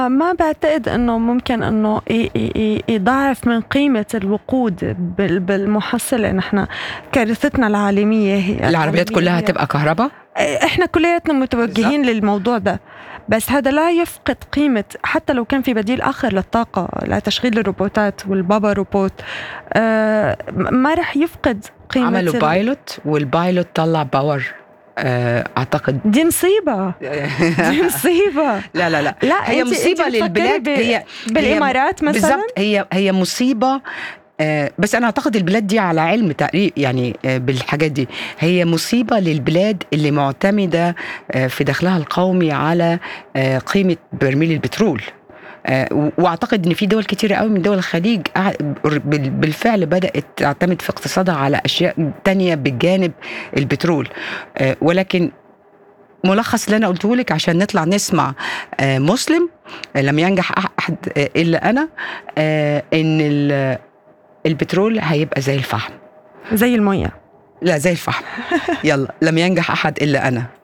ما بعتقد انه ممكن انه يضاعف من قيمه الوقود بالمحصله نحن كارثتنا العالميه هي العربيات كلها تبقى كهرباء احنا كلياتنا متوجهين بالزبط. للموضوع ده بس هذا لا يفقد قيمة حتى لو كان في بديل آخر للطاقة لتشغيل الروبوتات والبابا روبوت آه ما رح يفقد قيمة عملوا بايلوت والبايلوت طلع باور آه، اعتقد دي مصيبه دي مصيبه لا لا لا لا هي مصيبه للبلاد هي بالامارات مثلا بالضبط هي هي مصيبه آه، بس انا اعتقد البلاد دي على علم تقريب يعني آه، بالحاجات دي هي مصيبه للبلاد اللي معتمده في دخلها القومي على قيمه برميل البترول واعتقد ان في دول كتيره قوي من دول الخليج بالفعل بدات تعتمد في اقتصادها على اشياء تانية بجانب البترول ولكن ملخص اللي انا قلته لك عشان نطلع نسمع مسلم لم ينجح احد الا انا ان البترول هيبقى زي الفحم زي الميه لا زي الفحم يلا لم ينجح احد الا انا